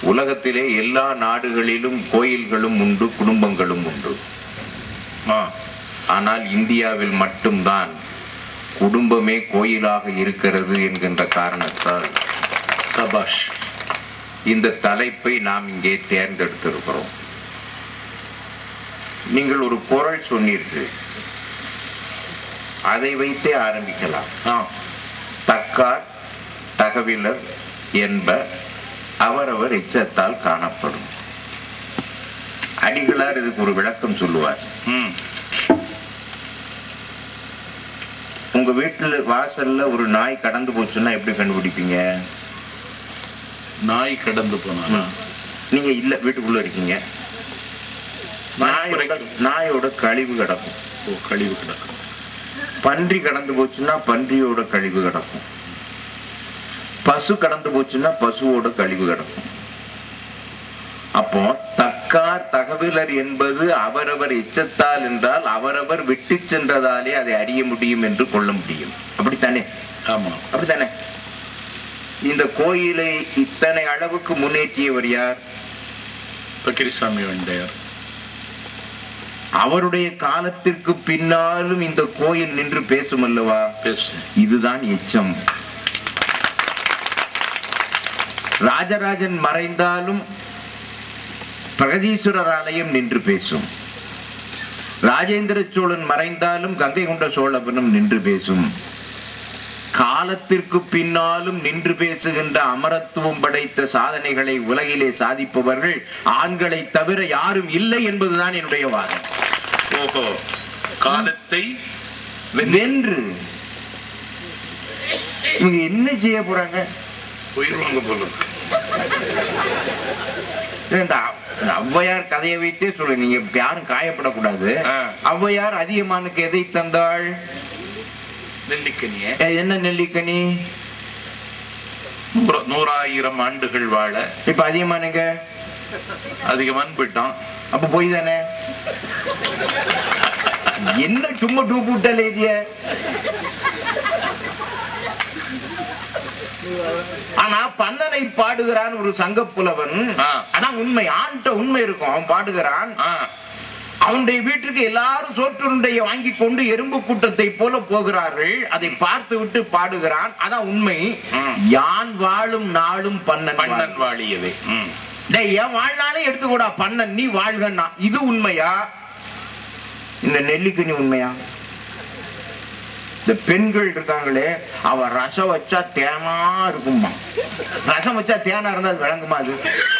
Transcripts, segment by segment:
உலகத்திலே எல்லா நாடுகளிலும் கோயில்களும் உண்டு குடும்பங்களும் உண்டு ஆ, ஆனால் இந்தியாவில் மட்டும்தான் குடும்பமே கோயிலாக இருக்கிறது என்கின்ற காரணத்தால் சபாஷ் இந்த தலைப்பை நாம் இங்கே தேர்ந்தெடுத்திருக்கிறோம் நீங்கள் ஒரு குரல் சொன்னீர்கள் அதை வைத்தே ஆரம்பிக்கலாம் ஆ, தக்கார் தகவிலர் என்ப அவரவர் எச்சத்தால் காணப்படும் அடிகளார் இதுக்கு ஒரு விளக்கம் சொல்லுவார் ம், உங்க வீட்டுல வாசல்ல ஒரு நாய் கடந்து போச்சுன்னா எப்படி கண்டுபிடிப்பீங்க நாய் கடந்து போனா நீங்க இல்ல வீட்டுக்குள்ள இருக்கீங்க நாயோட நாயோட கழிவு கிடக்கும் ஓ கழிவு கிடக்கும் பன்றி கடந்து போச்சுன்னா பன்றியோட கழிவு கிடக்கும் பசு கடந்து போச்சுன்னா பசுவோட கழிவு கிடக்கும் அப்போ தக்கார் தகவலர் என்பது அவரவர் எச்சத்தால் என்றால் அவரவர் விட்டு சென்றதாலே அதை அறிய முடியும் என்று கொள்ள முடியும் அப்படித்தானே ஆமா அப்படித்தானே இந்த கோயிலை இத்தனை அளவுக்கு முன்னேற்றியவர் யார் பக்கிரிசாமி வண்டையார் அவருடைய காலத்திற்கு பின்னாலும் இந்த கோயில் நின்று பேசும் அல்லவா பேசும் இதுதான் எச்சம் ராஜராஜன் மறைந்தாலும் பிரகதீஸ்வரர் ஆலயம் நின்று பேசும் ராஜேந்திர சோழன் மறைந்தாலும் கங்கை கொண்ட சோழபுரம் நின்று பேசும் காலத்திற்கு பின்னாலும் நின்று பேசுகின்ற அமரத்துவம் படைத்த சாதனைகளை உலகிலே சாதிப்பவர்கள் ஆண்களை தவிர யாரும் இல்லை என்பதுதான் என்னுடைய வாதம் ஓஹோ காலத்தை வென்று இவங்க என்ன செய்ய போறாங்க உயிர் வாங்க போல இருக்கு. இந்த ஔ- இந்த ஔவையார் கதையை வைத்தே சொல்லு நீங்க யாரும் காயப்படக்கூடாது ஆ. ஔவையார் அதிகமானுக்கு எதை தந்தாள் நெல்லிக்கனிய எ, என்ன நெல்லிக்கனி நூறு- நூறாயிரம் ஆண்டுகள் வாழ இப்ப அதிகமானுங்க அதிகமான் போயிட்டான் அப்ப போய் தானே என்ன சும்மா டூப் விட்டாலே இதிய ஆனா பண்ணனை பாடுகிறான் ஒரு சங்க புலவன் ஆ. ஆனா உண்மை ஆண்ட உண்மை இருக்கும் அவன் பாடுகிறான் ஆ, அவனுடைய வீட்டுக்கு எல்லாரும் சோற்றுருண்டையை வாங்கி கொண்டு எறும்பு கூட்டத்தை போல போகிறார்கள் அதை பார்த்து விட்டு பாடுகிறான் அதான் உண்மை ம். யான் வாழும் நாளும் பன்னன் பண்ணன் வாழும். வாழியவே ம். டேய், என் வாழ்நாளே எடுத்துக்கூடா பண்ணன் நீ வாழ்கண்ணா இது உண்மையா இந்த நெல்லிக்கனி உண்மையா இந்த பெண்கள் இருக்காங்களே அவ ரசம் வச்சா தேனா இருக்குமா ரசம் வச்சா தேனா இருந்தா அது விளங்குமா அது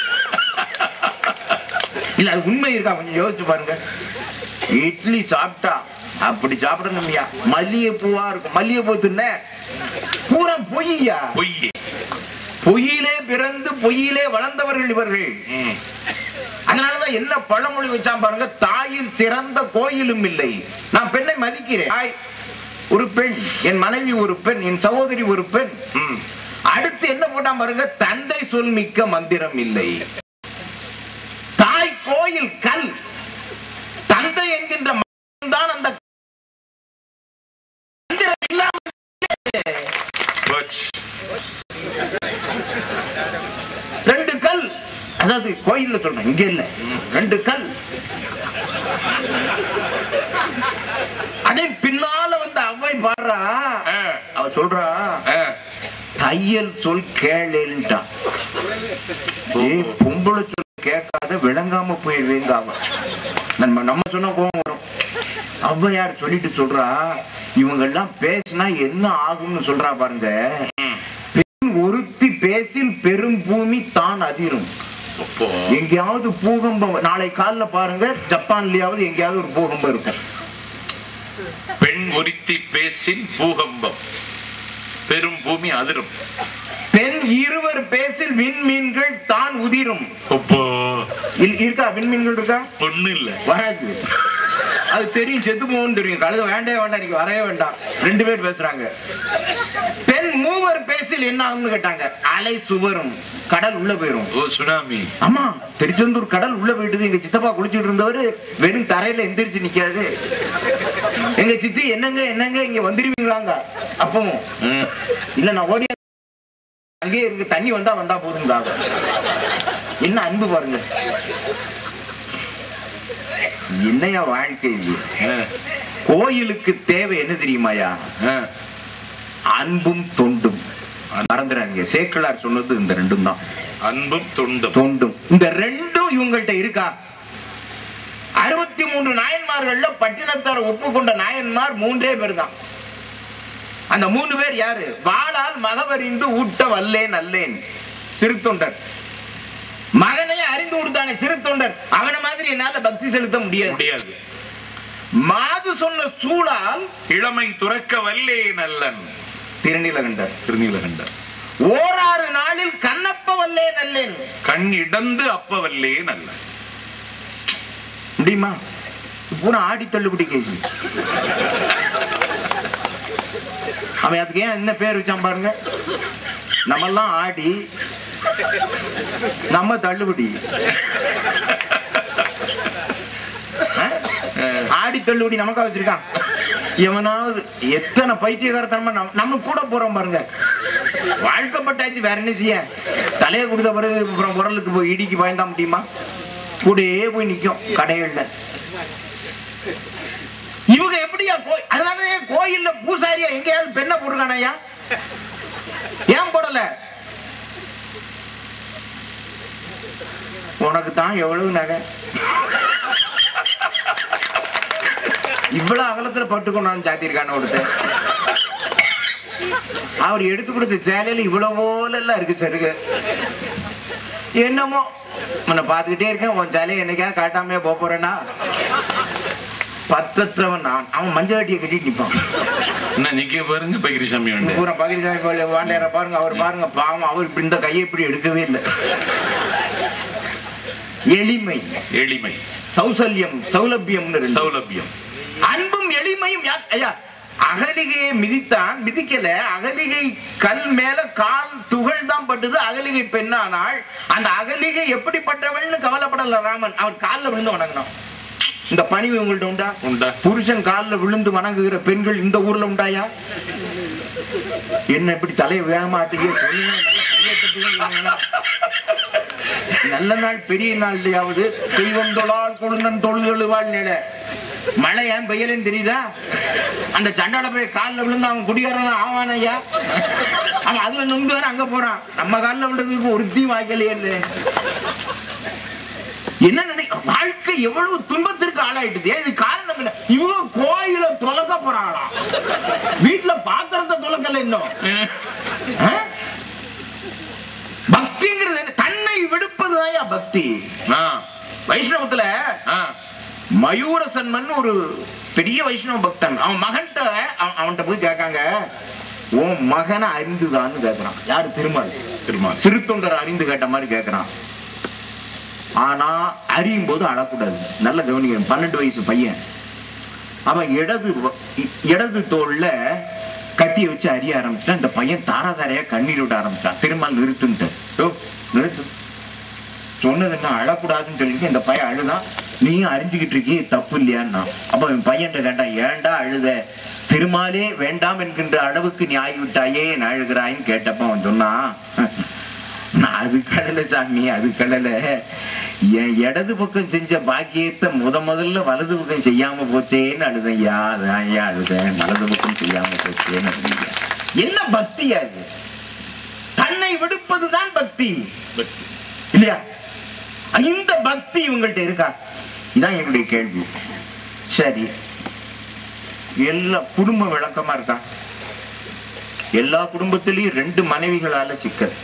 இல்ல அது உண்மை இருக்கா கொஞ்சம் யோசிச்சு பாருங்க இட்லி சாப்பிட்டா அப்படி சாப்பிடணும்யா மல்லிகை பூவா இருக்கும் மல்லிகை பூ தின்ன பூரா பொய்யா பொய் பொய்யிலே பிறந்து பொய்யிலே வளர்ந்தவர்கள் இவர்கள் ம். அதனாலதான் என்ன பழமொழி வச்சான் பாருங்க தாயில் சிறந்த கோயிலும் இல்லை நான் பெண்ணை மதிக்கிறேன் தாய் ஒரு பெண் என் மனைவி ஒரு பெண் என் சகோதரி ஒரு பெண் ம். அடுத்து என்ன போட்டான் பாருங்க தந்தை சொல் மிக்க மந்திரம் இல்லை தாய் கோயில் கல் தந்தை என்கின்ற தான் அந்த மந்திரம் இல்லாம போச்சு. ரெண்டு கல் அதாவது கோயில்ல சொல்றேன் இங்க இல்ல ரெண்டு கல் அடே பின்னால வந்து அவ்வை பாடுறா ஆ, அவ சொல்றா ஆ. தையல் சொல் கேளுன்ட்டான் ஏய் பொம்பளை சொல் கேட்காத விளங்காம போயிடுவீங்க அவன் நம்ம நம்ம சொன்னா கோவம் வரும் ஔவையார் சொல்லிட்டு சொல்றா இவங்க எல்லாம் பேசினா என்ன ஆகும்னு சொல்றா பாருங்க ம். பெண் ஒருத்தி பேசில் பெரும் பூமி தான் அதிரும் அப்போ எங்கேயாவது பூகம்பம் நாளை காலைல பாருங்க ஜப்பான்லயாவது எங்கேயாவது ஒரு பூகம்பம் இருக்கும் பெண் ஒருத்தி பேசின் பூகம்பம் பெரும் பூமி அதிரும் பெண் இருவர் பேசில் விண்மீன்கள் தான் உதிரும் அப்போ இல்- இருக்கா விண்மீன்கள் இருக்கா ஒண்ணு இல்ல வராது அது தெரியும் செத்து போகும் தெரியும் கழுத வேண்டே வேண்டாம் நீங்க வரவே வேண்டாம் ரெண்டு பேர் பேசுறாங்க பெண் மூவர் பேசில் என்ன ஆகும்னு கேட்டாங்க அலை சுவரும் கடல் உள்ள போயிரும் ஓ சுனாமி ஆமா திருச்செந்தூர் கடல் உள்ள போயிட்டு எங்க சித்தப்பா குளிச்சிட்டு இருந்தவரு வெறும் தரையில எந்திரிச்சு நிக்காது எங்க சித்தி என்னங்க என்னங்க இங்க வந்துருவீங்களாங்க அப்பவும் ம். இல்ல நான் ஓடி அங்கேயே இருக்கு தண்ணி வந்தா வந்தா போதுங்க என்ன அன்பு பாருங்க என்னையா வாழ்க்கை இது ஆ, கோயிலுக்கு தேவை என்ன தெரியுமாயா ஆ. அன்பும் தொண்டும் மறந்துடாதீங்க சேக்கிழார் சொன்னது இந்த ரெண்டும் தான் அன்பும் தொண்டும் தொண்டும் இந்த ரெண்டும் இவங்கள்ட்ட இருக்கா அறுபத்தி மூன்று நாயன்மார்கள்ல பட்டினத்தார் ஒப்புக்கொண்ட நாயன்மார் மூன்றே பேர் தான் அந்த மூணு பேர் யாரு வாளால் மகவறிந்து ஊட்ட வல்லேன் அல்லேன் சிறு தொண்டர் மகனை அறிந்து கொடுத்தானே சிறு தொண்டர் அவன மாதிரி என்னால பக்தி செலுத்த முடியாது முடியாது மாது சொன்ன சூழால் இளமை துறக்க வல்லே நல்லன் திருநீலகண்டர் திருநீலகண்டர் ஓராறு நாளில் கண்ணப்ப வல்லேன் அல்லேன் கண் இடந்து அப்ப வல்லே நல்லன் முடியுமா பூரா ஆடி தள்ளுபடி கேஸ் அவன் அதுக்கு ஏன் என்ன பேர் வச்சான் பாருங்க நம்மெல்லாம் ஆடி நம்ம தள்ளுபடி ஆ? ஆடி தள்ளுபடி நமக்கா வச்சிருக்கான் எவனாவது எத்தனை பைத்தியகாரத்தனமா நம்ம நம்ம கூட போறோம் பாருங்க வாழ்க்கப்பட்டாச்சு வேற என்ன செய்ய தலையை கொடுத்த பிறகு அப்புறம் உரலுக்கு போய் இடிக்கு பயந்தா முடியுமா கூடயே போய் நிக்கும் கடைகள்ல இவங்க எப்படியா கோயில் அதனால கோயில்ல பூசாரியா எங்கேயாவது பெண்ணை போட்டுருக்கானயா ஏன் போடல உனக்கு தான் எவ்வளவு நகை இவ்வளவு அகலத்துல பட்டுக்கொண்டான்னு சாத்திருக்கான ஒருத்தர் அவர் எடுத்து கொடுத்த சேலையில இவ்வளவு போல எல்லாம் இருக்கு சருகு என்னமோ உன்னை பார்த்துக்கிட்டே இருக்கேன் உன் சேலையை என்னைக்காவது காட்டாமையா போக போறேன்னா பத்தற்றவன் நான் அவன் மஞ்சள் வெட்டியை கட்டிட்டு நிப்பான் என்ன நிக்க பாருங்க பகிரிசாமி வந்து பூரா பகிர்ந்தாமி போல வாண்டையார பாருங்க அவர் பாருங்க பாவம் அவர் இப்படி இந்த கையை இப்படி எடுக்கவே இல்லை எளிமை எளிமை சௌசல்யம் சௌலபியம்னு ரெண்டு. சௌலபியம் அன்பும் எளிமையும் யா- ஐயா அகலிகையை மிதித்தான் மிதிக்கல அகலிகை கல் மேல கால் துகள் தான் பட்டது அகலிகை பெண்ணானாள் அந்த அகலிகை எப்படிப்பட்டவள்னு கவலைப்படல ராமன் அவர் கால்ல விழுந்து வணங்கணும் இந்த பணிவு உங்கள்ட்ட உண்டா உண்டா புருஷன் கால்ல விழுந்து வணங்குகிற பெண்கள் இந்த ஊர்ல உண்டாயா என்ன இப்படி தலையை வேகமா ஆட்டுங்க சொல்லுங்க, நல்ல கையை தட்டுங்க, இல்லைங்களா? நல்ல நாள் பெரிய நாள்லயாவது தெய்வம் தொழால் கொழுந்தன் தொழுதொழுவாள் நில மழை ஏன் பெய்யலன்னு தெரியுதா அந்த சண்டால போய் கால்ல விழுந்து அவன் குடிகாரன் ஆவான் ஐயா அவன் அதுல நொந்து வேற அங்க போறான் நம்ம கால்ல விழுறதுக்கு ஒருத்தையும் வாய்க்கலையே இல்லை என்ன நினை வாழ்க்கை எவ்வளவு துன்பத்திற்கு ஆளாயிட்டுது இது காரணம் என்ன இவங்க கோயில தொலைக்க போறாங்களாம் வீட்டுல பாத்திரத்தை தொலைக்கல இன்னும் ஆ? பக்திங்கிறது என்ன? தன்னை விடுப்பதுதான் பக்தி ஆ வைஷ்ணவத்துல ஆ மயூர சன்மன் ஒரு பெரிய வைஷ்ணவ பக்தன் அவன் மகன்கிட்ட அவன்- அவன்கிட்ட போய் கேட்காங்க உன் மகனை அறிந்துதான்னு கேக்குறான் யாரு திருமால் திருமால் சிறு தொண்டர் அறிந்து கேட்ட மாதிரி கேக்குறான் ஆனா அறியும் போது அழக்கூடாது நல்ல கவனிக்கணும் பன்னெண்டு வயசு பையன் அவன் இடது வ- இ- இடது தோல்ல கத்திய வச்சு அறிய ஆரம்பிச்சான் இந்த பையன் தாராதாரையா கண்ணீர் விட ஆரம்பிச்சான் திருமால் நிறுத்துன்ட்டு யோ, நிறுத்து சொன்னது என்ன அழக்கூடாதுன்னு சொல்லிட்டு இந்த பையன் அழுதான் நீயும் அறிஞ்சுக்கிட்டு இருக்கியே தப்பு இல்லையான்னா அப்ப என் பையன் கேட்டா ஏன்டா அழுத திருமாலே வேண்டாம் என்கின்ற அளவுக்கு நீ ஆகிவிட்டாயே நான் அழுகிறாயின்னு கேட்டப்ப அவன் சொன்னான் நான் அது கடல சாமி அது கடல என் இடது பக்கம் செஞ்ச பாக்கியத்தை முத முதல்ல வலது பக்கம் செய்யாம போச்சேன்னு அழுதையா அதான் ஐயா அழுதேன் வலது பக்கம் செய்யாம போச்சேன்னு அழுதையா என்ன பக்தியா இது தன்னை விடுப்பதுதான் பக்தி பக்தி. இல்லையா இந்த பக்தி இவங்கள்ட்ட இருக்கா இதான் என்னுடைய கேள்வி சரி எல்லா குடும்ப விளக்கமா இருக்கா எல்லா குடும்பத்திலயும் ரெண்டு மனைவிகளால சிக்கல்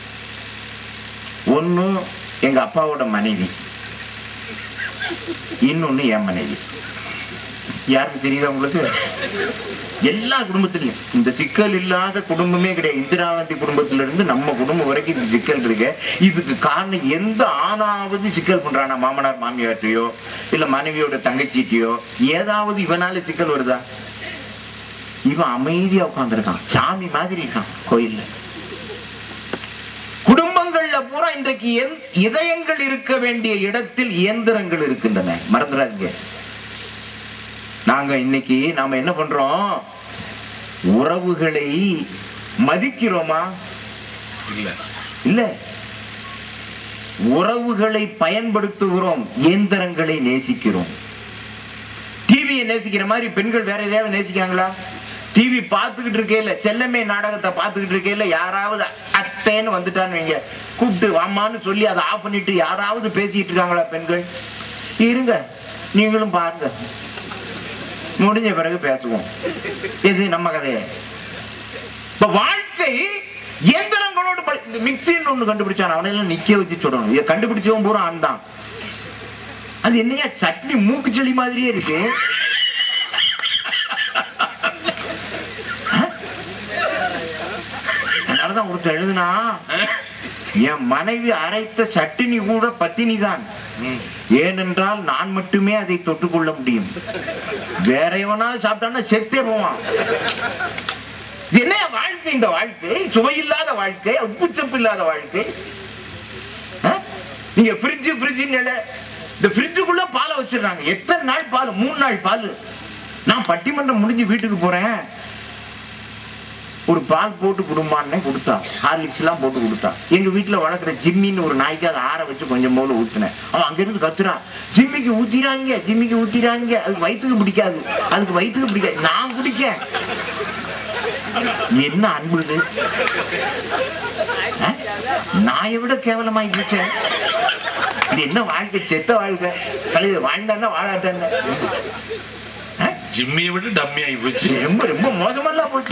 ஒண்ணு எங்க அப்பாவோட மனைவி இன்னொன்னு என் மனைவி யாருக்கு தெரியுதா உங்களுக்கு எல்லா குடும்பத்திலையும் இந்த சிக்கல் இல்லாத குடும்பமே கிடையாது இந்திரா காந்தி குடும்பத்துல இருந்து நம்ம குடும்பம் வரைக்கும் இந்த சிக்கல் இருக்கு இதுக்கு காரணம் எந்த ஆணாவது சிக்கல் பண்றானா மாமனார் மாமியார்ட்டையோ இல்ல மனைவியோட தங்கச்சிட்டையோ ஏதாவது இவனால சிக்கல் வருதா இவன் அமைதியா உட்கார்ந்திருக்கான் சாமி மாதிரி இருக்கான் கோயில்ல குடும்பங்கள்ல பூரா இன்றைக்கு எந்- இதயங்கள் இருக்க வேண்டிய இடத்தில் இயந்திரங்கள் இருக்கின்றன மறந்துடாதீங்க நாங்க இன்னைக்கு நாம என்ன பண்றோம் உறவுகளை மதிக்கிறோமா இல்ல இல்ல உறவுகளை பயன்படுத்துகிறோம் இயந்திரங்களை நேசிக்கிறோம் டிவியை நேசிக்கிற மாதிரி பெண்கள் வேற எதையாவது நேசிக்காங்களா டிவி பார்த்துக்கிட்டு இருக்கையில செல்லமே நாடகத்தை பார்த்துக்கிட்டு இருக்கையில யாராவது அத்தைன்னு வந்துட்டான்னு வைங்க கூப்பிட்டு வாமான்னு சொல்லி அதை ஆஃப் பண்ணிட்டு யாராவது பேசிட்டு இருக்காங்களா பெண்கள் இருங்க நீங்களும் பாருங்க முடிஞ்ச பிறகு பேசுவோம் இது நம்ம கதையை இப்ப வாழ்க்கை இயந்திரங்களோடு பழ- இந்த மிக்சின்னு ஒண்ணு கண்டுபிடிச்சான் அவனையெல்லாம் நிக்க வச்சு சொல்லணும் இதை கண்டுபிடிச்சவன் பூரா ஆண் தான் அது என்னையா சட்னி மூக்கு செளி மாதிரியே இருக்கு ஆ? அதனாலதான் ஒருத்தர் எழுதுனா என் மனைவி அரைத்த சட்டினி கூட பத்தினி தான் ம். ஏனென்றால் நான் மட்டுமே அதை தொட்டுக்கொள்ள முடியும் வேற எவனாவது சாப்பிட்டான்னா செத்தே போவான் இது என்ன வாழ்க்கை இந்த வாழ்க்கை சுவையில்லாத வாழ்க்கை உப்புச்சப்பு இல்லாத வாழ்க்கை ஆ? நீங்க ஃப்ரிட்ஜ் ஃப்ரிட்ஜ் இந்த ஃப்ரிட்ஜுக்குள்ள பாலை வச்சிடுறாங்க எத்தனை நாள் பால் மூணு நாள் பால் நான் பட்டிமன்றம் முடிஞ்சு வீட்டுக்கு போறேன் ஒரு பால் போட்டு கொடுமான்னு கொடுத்தா ஹார்லிக்ஸ் எல்லாம் போட்டு கொடுத்தா எங்க வீட்டுல வளர்க்குற ஜிம்மின்னு ஒரு நாய்க்கு அதை ஆற வச்சு கொஞ்சம் போல ஊத்துனேன் அவன் அங்க இருந்து கத்துறான் ஜிம்மிக்கு ஊத்திராங்க ஜிம்மிக்கு ஊத்திராங்க அது வயிற்றுக்கு பிடிக்காது அதுக்கு வயிற்றுக்கு பிடிக்காது நான் குடிக்கேன் என்ன அன்பு இது ஆ? நாயை விட கேவலமாயி போச்சே இது என்ன வாழ்க்கை செத்த வாழ்க்கை கழுது வாழ்ந்தான்னா வாழாட்டாங்க ஆ? ஜிம்மியை விட டம்மி ஆகி போச்சு இது ரொம்ப ரொம்ப மோசமெல்லாம் போச்சு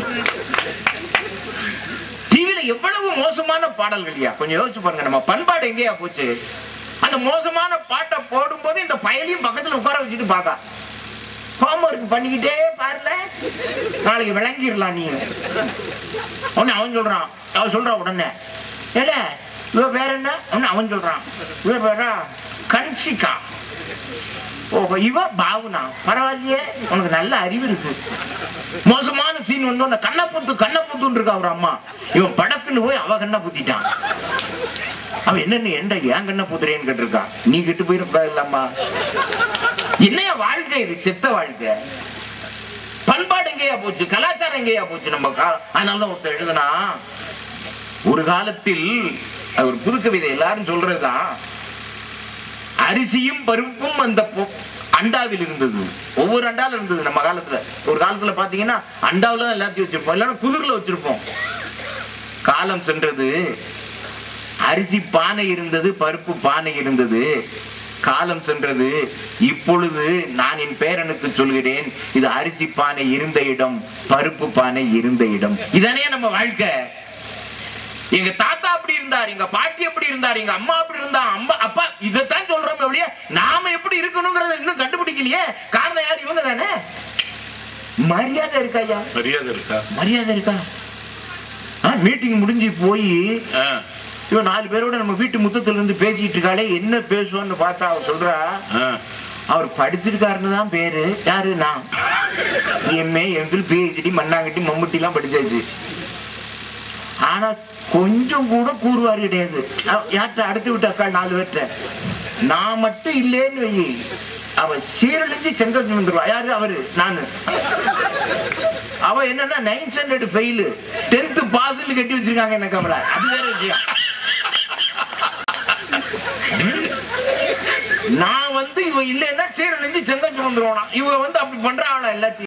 டிவில எவ்வளவு மோசமான பாடல்கள்யா கொஞ்சம் யோசிச்சு பாருங்க நம்ம பண்பாடு எங்கேயா போச்சு அந்த மோசமான பாட்டை போடும்போது இந்த பயலையும் பக்கத்துல உட்கார வச்சுட்டு பாக்கா ஹோம்ஒர்க் பண்ணிக்கிட்டே பாருல நாளைக்கு விளங்கிடலாம் நீ உடனே அவன் சொல்றான் அவன் சொல்றான் உடனே ஏல இவ பேர் என்ன உடனே அவன் சொல்றான் இவ பேரா கன்சிகா ஓ இவ பாவுனா பரவாயில்லையே உனக்கு நல்ல அறிவு இருக்கு மோசமான சீன் வந்து உன்னை கண்ணப்புத்து கண்ணப்புத்துன்னு இருக்கா அவர் அம்மா இவன் படக்குன்னு போய் அவ கண்ண புத்திட்டான் அவன் என்னன்னு என்ற ஏன் கண்ண புத்துறேன்னு கேட்டிருக்கா நீ கெட்டு போயிடக்கூடாது இல்லம்மா என்னையா வாழ்க்கை இது செத்த வாழ்க்கை பண்பாடு எங்கேயா போச்சு கலாச்சாரம் எங்கேயா போச்சு நம்ம கா- அதனாலதான் ஒருத்தர் எழுதுனா ஒரு காலத்தில் அது ஒரு புது கவிதை எல்லாரும் சொல்றதுதான் அரிசியும் பருப்பும் அந்த பொ- அண்டாவில் இருந்தது ஒவ்வொரு அண்டால இருந்தது நம்ம காலத்துல ஒரு காலத்துல பாத்தீங்கன்னா அண்டாவில தான் எல்லாத்தையும் வச்சிருப்போம் இல்லைன்னா குதிர்ல வச்சிருப்போம் காலம் சென்றது அரிசி பானை இருந்தது பருப்பு பானை இருந்தது காலம் சென்றது இப்பொழுது நான் என் பேரனுக்கு சொல்கிறேன் இது அரிசி பானை இருந்த இடம் பருப்பு பானை இருந்த இடம் இதானே நம்ம வாழ்க்கை எங்க தாத்தா அப்படி இருந்தார் எங்க பாட்டி எப்படி இருந்தார் எங்க அம்மா அப்படி இருந்தா அம்மா அப்பா இதைத்தான் சொல்றோம் ஒழிய நாம எப்படி இருக்கணுங்கிறத இன்னும் கண்டுபிடிக்கலையே காரணம் யார் இவங்க தானே மரியாதை இருக்கா ஐயா மரியாதை இருக்கா மரியாதை இருக்கா மீட்டிங் முடிஞ்சு போய் ஆ, இவன் நாலு பேரோட நம்ம வீட்டு முத்தத்துல இருந்து பேசிட்டு இருக்காளே என்ன பேசுவான்னு பார்த்தா அவ சொல்றா ஆ. அவர் படிச்சிருக்காருன்னு தான் பேரு யாரு நான் எம்ஏ எம்பில் பிஹெச்டி மண்ணாங்கட்டி மம்முட்டி எல்லாம் படிச்சாச்சு ஆனா கொஞ்சம் கூட கூறுவாரு கிடையாது அவ- யார்கிட்ட அடுத்து விட்ட அக்கா நாலு பேர்ட்ட நான் மட்டும் இல்லேன்னு வை அவ சீரழிஞ்சு செங்கல் வந்துருவா யாரு அவரு நானு அவ என்னன்னா நைன்த் ஸ்டாண்டர்ட் ஃபெயிலு டென்த் பாஸ்ல கட்டி வச்சிருக்காங்க என்ன கமலா அது வேற விஷயம் நான் வந்து இவ இல்லைன்னா சீரழிஞ்சு செங்கல் வந்துருவானா இவ வந்து அப்படி பண்றாங்களா எல்லாத்தையும்